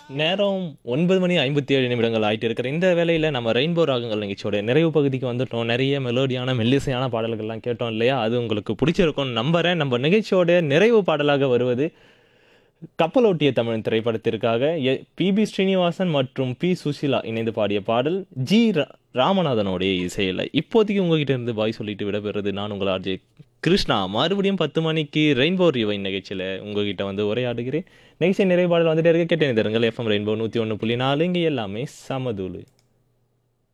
நேரம் ஒன்பது மணி ஐம்பத்தி ஏழு நிமிடங்கள் ஆயிட்டு இருக்கிற இந்த வேளையில் நம்ம ரெயின்போ ராகங்கள் நிகழ்ச்சியோட நிறைவு பகுதிக்கு வந்துட்டோம் நிறைய மெலோடியான மெல்லிசையான பாடல்கள்லாம் கேட்டோம் இல்லையா அது உங்களுக்கு பிடிச்சிருக்கும் நம்புறேன் நம்ம நிகழ்ச்சியோட நிறைவு பாடலாக வருவது கப்பலோட்டிய தமிழ் திரைப்படத்திற்காக எ- பி பி ஸ்ரீனிவாசன் மற்றும் பி சுஷிலா இணைந்து பாடிய பாடல் ஜி ரா- ராமநாதனுடைய இசையில் இப்போதைக்கு உங்ககிட்ட இருந்து பாய் சொல்லிட்டு விடைபெறுறது நான் உங்கள் ஆர்ஜே கிருஷ்ணா மறுபடியும் பத்து மணிக்கு ரெயின்போ ரிவை நிகழ்ச்சியில் உங்ககிட்ட வந்து உரையாடுகிறேன் நிகழ்ச்சி நிறைய பாடல் வந்துட்டே இருக்க கேட்டேன் தருங்கள் எஃப்எம் ரெயின்போ நூற்றி ஒன்று புள்ளி நாலு இங்கே எல்லாமே சமதூளு